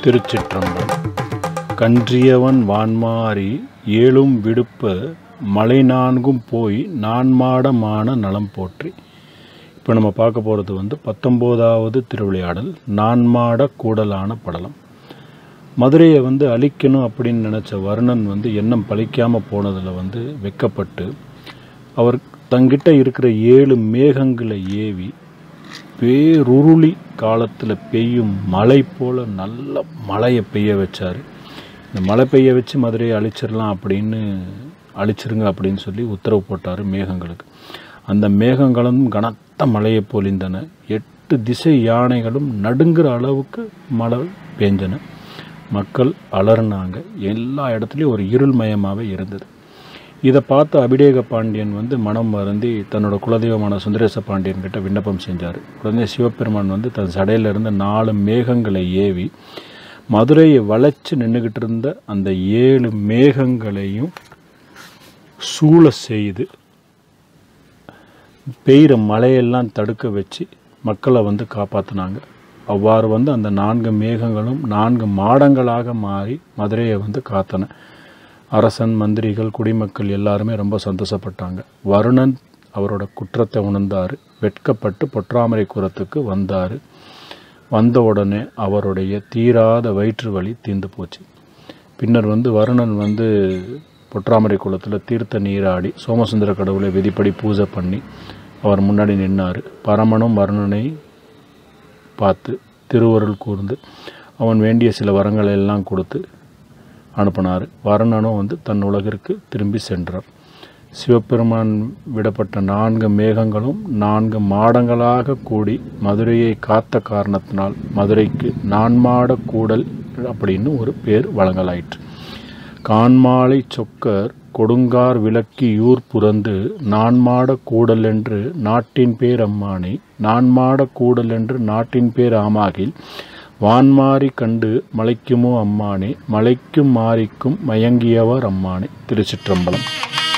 திருச்சிற்றம்பலம் கன்றியவன் வான்மாறி ஏழும் விடுப்ப மலை நான்கும் போய் நான்மாடமான நலம் போற்றி இப்போ நம்ம பார்க்க போகிறது வந்து பத்தொம்போதாவது திருவிளையாடல் நான்மாட கூடலான படலம் மதுரையை வந்து அழிக்கணும் அப்படின்னு நினச்ச வருணன் வந்து எண்ணம் பழிக்காமல் போனதில் வந்து வெக்கப்பட்டு அவர் தங்கிட்ட இருக்கிற ஏழு மேகங்களை ஏவி பேருருளி காலத்தில் பெய்யும் மழை போல் நல்ல மழையை பெய்ய வச்சார் இந்த மழை பெய்ய வச்சு மதுரையை அழிச்சிடலாம் அப்படின்னு அழிச்சிருங்க அப்படின்னு சொல்லி உத்தரவு போட்டார் மேகங்களுக்கு அந்த மேகங்களும் கனத்த மழையை பொழிந்தன எட்டு திசை யானைகளும் நடுங்கிற அளவுக்கு மழை பெஞ்சன மக்கள் அலறினாங்க எல்லா இடத்துலையும் ஒரு இருள்மயமாகவே இருந்தது இதை பார்த்த அபிடேக பாண்டியன் வந்து மனம் வருந்தி தன்னோட குலதெய்வமான சுந்தரேச பாண்டியன் கிட்ட விண்ணப்பம் செஞ்சார் உடனே சிவபெருமான் வந்து தன் சடையில இருந்த நாலு மேகங்களை ஏவி மதுரையை வளைச்சு நின்றுக்கிட்டு இருந்த அந்த ஏழு மேகங்களையும் சூழ செய்து பெய்கிற மழையெல்லாம் தடுக்க வச்சு மக்களை வந்து காப்பாற்றினாங்க அவ்வாறு வந்து அந்த நான்கு மேகங்களும் நான்கு மாடங்களாக மாறி மதுரையை வந்து காத்தன அரசன் மந்திரிகள் குடிமக்கள் எல்லாருமே ரொம்ப சந்தோஷப்பட்டாங்க வருணன் அவரோட குற்றத்தை உணர்ந்தார் வெட்கப்பட்டு பொற்றாமரை குரத்துக்கு வந்தார் வந்த உடனே அவருடைய தீராத வயிற்று வலி தீர்ந்து போச்சு பின்னர் வந்து வருணன் வந்து பொற்றாமரை குளத்தில் தீர்த்த நீராடி சோமசுந்தர கடவுளை விதிப்படி பூஜை பண்ணி அவர் முன்னாடி நின்னார் பரமனும் வருணனை பார்த்து திருவருள் கூர்ந்து அவன் வேண்டிய சில வரங்களை எல்லாம் கொடுத்து அனுப்பினார் வருணனும் வந்து தன் உலகிற்கு திரும்பி சென்றார் சிவபெருமான் விடப்பட்ட நான்கு மேகங்களும் நான்கு மாடங்களாக கூடி மதுரையை காத்த காரணத்தினால் மதுரைக்கு நான்மாட கூடல் அப்படின்னு ஒரு பேர் வழங்கலாயிற்று கான்மாலை சொக்கர் கொடுங்கார் விளக்கி யூர் புறந்து நான்மாட கூடல் என்று நாட்டின் பேர் அம்மானை நான்மாட கூடல் என்று நாட்டின் பேர் ஆமாகில் வான்மாரி கண்டு மலைக்குமோ அம்மானே மலைக்கும் மாரிக்கும் மயங்கியவர் அம்மானே திருச்சிற்றம்பலம்